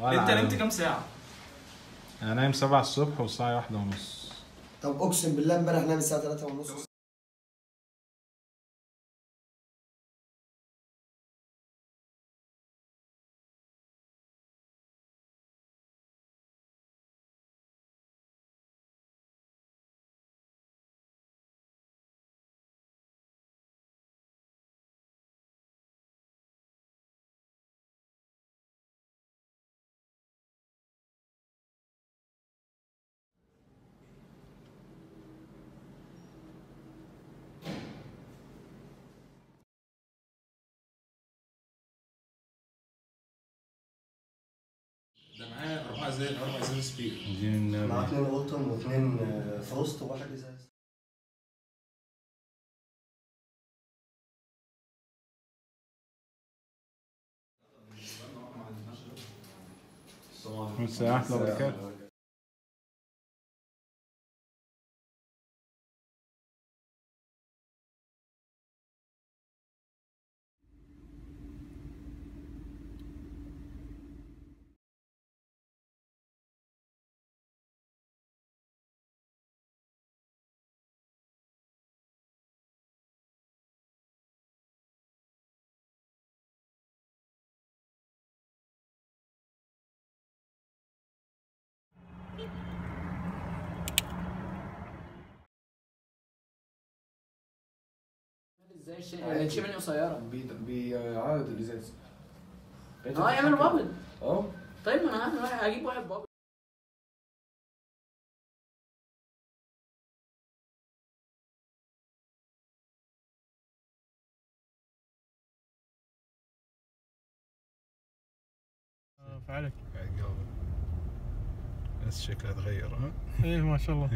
ولا انت عارف. نمت كام ساعه انا نايم 7 الصبح والساعه واحدة ونص طب اقسم بالله امبارح نام الساعه 3 ونص ده معاه اربع ازاز اربع ازاز سبير دين مع النبي اثنين قطن واثنين آه، فروست وواحد ازاز الساعة واحدة وبركاته ازاي الش- الشبني قصيره بي- بيعرض الازاز اه يعمل بابل اه طيب ما انا هعمل واحد هجيب واحد بابل فعلك قاعد جاوب بس شكلها تغير ها ايه ما شاء الله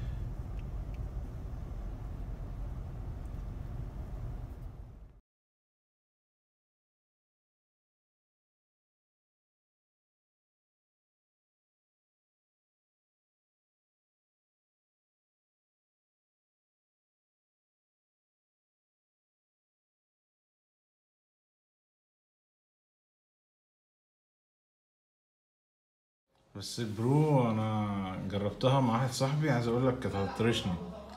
بس برو انا جربتها مع واحد صاحبي عايز اقول لك كانت هتطرشني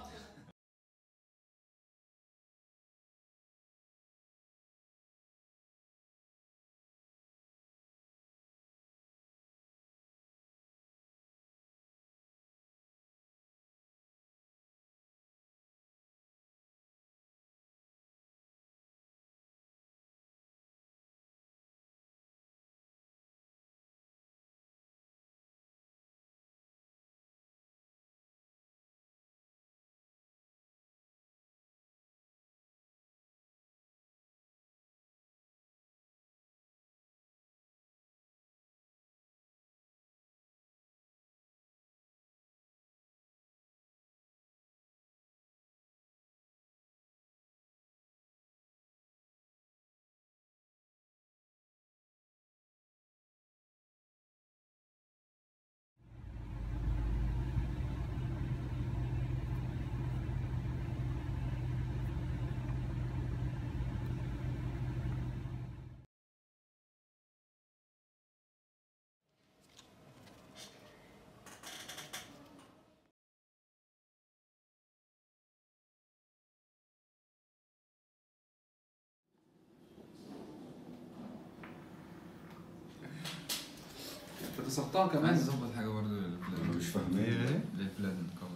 انت تصحتها كمان ظبط حاجه برضه للبلاد مش فاهمين ايه للبلاد كفر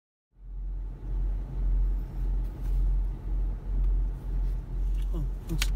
امسك